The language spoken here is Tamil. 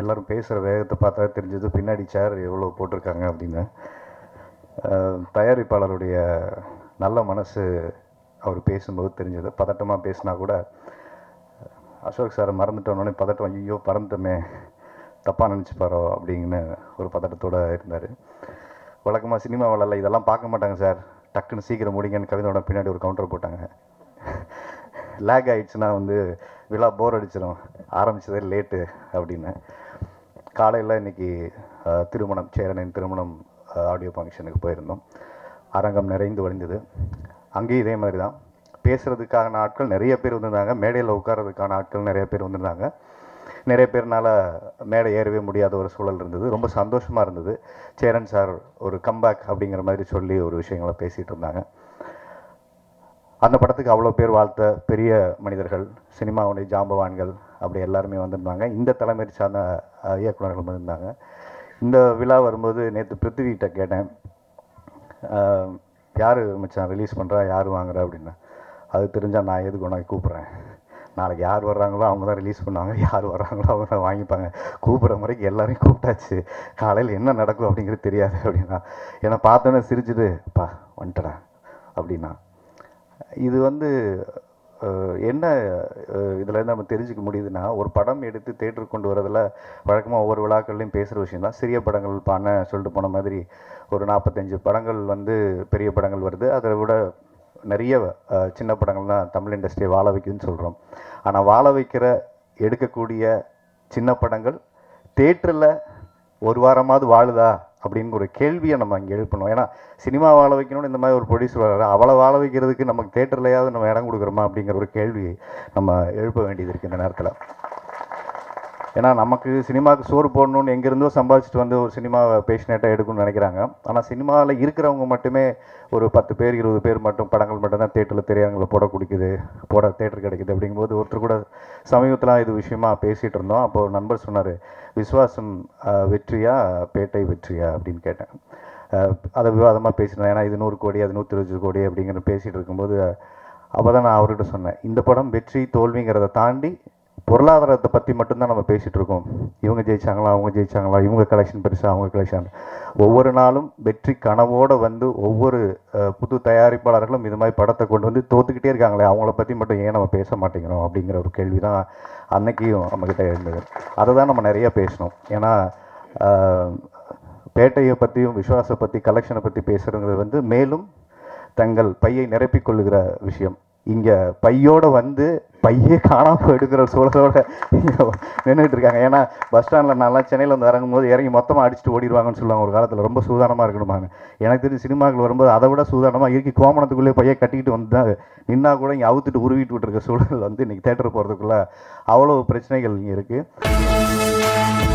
எல்லாரும் பேசுகிற வேகத்தை பார்த்தா தெரிஞ்சது பின்னாடி சேர் எவ்வளோ போட்டிருக்காங்க அப்படின்னு அஹ், தயாரிப்பாளருடைய நல்ல மனசு அவர் பேசும்போது தெரிஞ்சது பதட்டமாக பேசினா கூட அசோக் சாரை மறந்துட்டோன்னே பதட்டம் ஐயோ பறந்துட்டோமே தப்பாக நினச்சிப்பாரோ அப்படிங்கன்னு ஒரு பதட்டத்தோடு இருந்தார் வழக்கமாக சினிமாவில் இதெல்லாம் பார்க்க மாட்டாங்க சார் டக்குன்னு சீக்கிரம் முடிங்கன்னு கவிதோட பின்னாடி ஒரு கவுண்டர் போட்டாங்க லேக் ஆயிடுச்சுன்னா வந்து விழா போர் அடிச்சிடும் ஆரம்பிச்சதே லேட்டு அப்படின்னு காலையில் இன்னைக்கு அஹ், திருமணம் சேரனின் திருமணம் ஆடியோ ஃபங்க்ஷனுக்கு போயிருந்தோம் அரங்கம் நிறைந்து வழிந்தது அங்கேயும் இதே மாதிரி தான் பேசுகிறதுக்கான ஆட்கள் நிறைய பேர் வந்திருந்தாங்க மேடையில் உட்கார்றதுக்கான ஆட்கள் நிறைய பேர் வந்திருந்தாங்க நிறைய பேர்னால மேடை ஏறவே முடியாத ஒரு சூழல் இருந்தது ரொம்ப சந்தோஷமாக இருந்தது சேரன் சார் ஒரு கம்பேக் அப்படிங்கிற மாதிரி சொல்லி ஒரு விஷயங்களை பேசிகிட்டு இருந்தாங்க அந்த படத்துக்கு அவ்வளோ பேர் வாழ்த்த பெரிய மனிதர்கள் சினிமாவுடைய ஜாம்பவான்கள் அப்படி எல்லாருமே வந்திருந்தாங்க இந்த தலைமுறை சார்ந்த அஹ், இயக்குனர்கள் வந்திருந்தாங்க இந்த விழா வரும்போது நேற்று பிருத்திவிகிட்ட கேட்டேன் அஹ், யார் மச்சான் ரிலீஸ் பண்ணுறா யார் வாங்குறா அப்படின்னு அது தெரிஞ்சால் நான் எதுக்கு உனக்கு கூப்பிட்றேன் நாளைக்கு யார் வர்றாங்களோ அவங்க தான் ரிலீஸ் பண்ணுவாங்க யார் வர்றாங்களோ அவங்க தான் வாங்கிப்பாங்க கூப்பிட்ற முறைக்கு எல்லாரையும் கூப்பிட்டாச்சு காலையில் என்ன நடக்கும் அப்படிங்கிறது தெரியாது அப்படின்னா ஏன்னா பார்த்தோன்னே சிரிச்சுது பா வந்துட்டடா அப்படின்னா இது வந்து அஹ், என்ன இதில் இருந்து நம்ம தெரிஞ்சுக்க முடியுதுன்னா ஒரு படம் எடுத்து தேட்டருக்கு கொண்டு வரதில் வழக்கமாக ஒவ்வொரு விழாக்கள்லையும் பேசுகிற விஷயம் தான் சிறிய படங்கள் பண்ண சொல்லிட்டு போன மாதிரி ஒரு நாற்பத்தஞ்சு படங்கள் வந்து பெரிய படங்கள் வருது அதை விட நிறைய அஹ், சின்ன படங்கள் தான் தமிழ் இண்டஸ்ட்ரியை வாழ வைக்குதுன்னு சொல்கிறோம் ஆனால் வாழ வைக்கிற எடுக்கக்கூடிய சின்ன படங்கள் தேட்டரில் ஒரு வாரமாவது வாழுதா அப்படின்னு ஒரு கேள்வியை நம்ம இங்கே எழுப்பணும் ஏன்னா சினிமா வாழ வைக்கணும்னு இந்த மாதிரி ஒரு ப்ரொடியூசர் வர்றாரு அவளை வாழ வைக்கிறதுக்கு நமக்கு தேட்டர்லையாவது நம்ம இடம் கொடுக்குறோமா அப்படிங்கிற ஒரு கேள்வி நம்ம எழுப்ப வேண்டியது இருக்குது இந்த நேரத்தில் ஏன்னா நமக்கு சினிமாவுக்கு சோறு போடணும்னு எங்கேருந்தோ சம்பாதிச்சுட்டு வந்து ஒரு சினிமாவை பேஷனேட்டாக எடுக்கணும்னு நினைக்கிறாங்க ஆனால் சினிமாவில் இருக்கிறவங்க மட்டுமே ஒரு பத்து பேர் இருபது பேர் மட்டும் படங்கள் மட்டும் தான் தேட்டரில் திரையரங்கில் போட குடிக்குது போட தேட்டர் கிடைக்குது அப்படிங்கும்போது ஒருத்தர் கூட சமீபத்தில் இது விஷயமா பேசிகிட்டு இருந்தோம் அப்போ ஒரு நண்பர் சொன்னார் விஸ்வாசம் அஹ், வெற்றியா பேட்டை வெற்றியா அப்படின்னு கேட்டேன் அஹ், அதை விவாதமாக பேசினேன் ஏன்னா இது நூறு கோடி அது நூற்றி இருபது கோடி அப்படிங்கிற பேசிகிட்டு இருக்கும்போது அப்போ தான் நான் அவர்கிட்ட சொன்னேன் இந்த படம் வெற்றி தோல்விங்கிறத தாண்டி பொருளாதாரத்தை பற்றி மட்டும்தான் நம்ம பேசிகிட்டு இருக்கோம் இவங்க ஜெயிச்சாங்களா அவங்க ஜெயிச்சாங்களா இவங்க கலெக்ஷன் பெருசா அவங்க கலெக்ஷன் ஒவ்வொரு நாளும் வெற்றி கனவோடு வந்து ஒவ்வொரு அஹ், புது தயாரிப்பாளர்களும் இது மாதிரி படத்தை கொண்டு வந்து தோத்துக்கிட்டே இருக்காங்களே அவங்கள பற்றி மட்டும் ஏன் நம்ம பேச மாட்டேங்கிறோம் அப்படிங்கிற ஒரு கேள்வி தான் அன்னைக்கும் நம்மக்கிட்ட இருந்தது அதை தான் நம்ம நிறைய பேசணும் ஏன்னா அஹ், பேட்டையை பற்றியும் விஸ்வாசை பற்றி கலெக்ஷனை பற்றி பேசுகிறதுங்கிறது வந்து மேலும் தங்கள் பையை நிரப்பிக் கொள்ளுகிற விஷயம் இங்கே பையோட வந்து பையே காணாமல் எடுக்கிற சூழலோட நின்றுட்டு இருக்காங்க ஏன்னா பஸ் ஸ்டாண்டில் நான்லாம் சென்னையில் வந்து இறங்கும்போது இறங்கி மொத்தமாக அடிச்சுட்டு ஓடிடுவாங்கன்னு சொல்லுவாங்க ஒரு காலத்தில் ரொம்ப சூதானமாக இருக்கணுமாங்க எனக்கு தெரிஞ்சு சினிமாக்கள் வரும்போது அதை விட சூதானமாக இறுக்கி கோமணத்துக்குள்ளே பையை கட்டிக்கிட்டு வந்து தான் நின்னா கூட இங்கே அவுத்துட்டு உருவிட்டு விட்டுருக்க சூழல் வந்து இன்றைக்கி தேட்டர் போகிறதுக்குள்ள அவ்வளோ பிரச்சனைகள் இங்கே இருக்குது